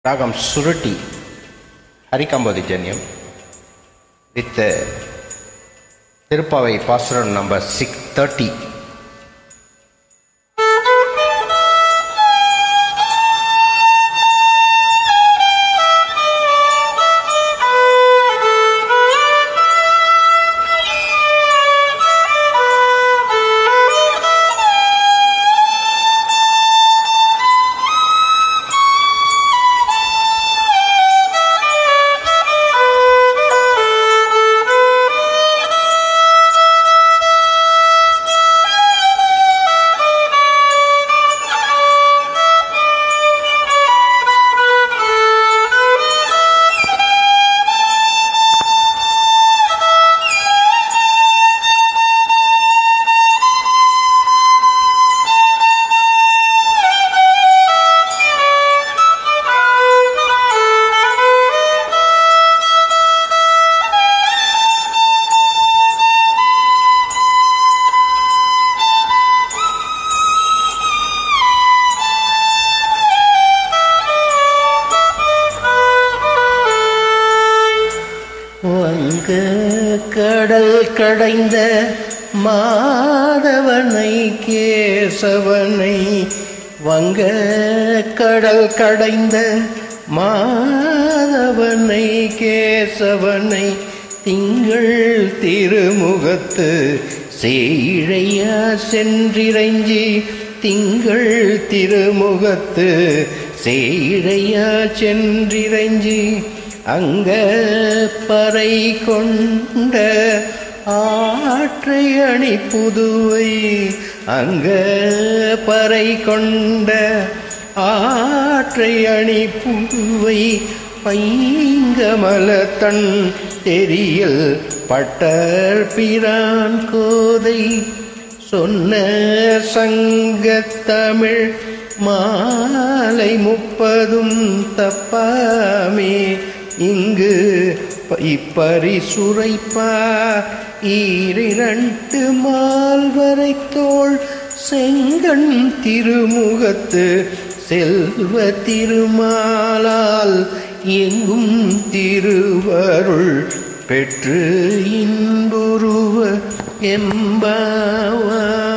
ராகம் சுருட்டி ஹரிகம்போதிஜன்யம் வித் திருப்பாவை பாசுரம் நம்பர் சிக்ஸ் தேர்ட்டி வங்க கடல் கடைந்த மாதவனை கேசவனை வங்க கடல் கடைந்த மாதவனை கேசவனை திங்கள் திருமுகத்து சேழையா சென்றிரைஞ்சி திங்கள் திருமுகத்து சேழையா சென்றிரைஞ்சி அங்க பறை கொண்ட ஆற்றை அணி புதுவை அங்க பறை கொண்ட ஆற்றை அணி புதுவை பைங்கமல தன் தெரியல் பட்டர் பிரான் கோதை சொன்ன சங்கத்தமிழ் மாலை முப்பதும் தப்பாமே இங்கு இப்பரிசுரைப்பா ஈரிரண்டு மால்வரை தோள் செங்கண் திருமுகத்து செல்வ திருமாலால் எங்கும் திருவருள் பெற்று இன்புருவ எம்பாவா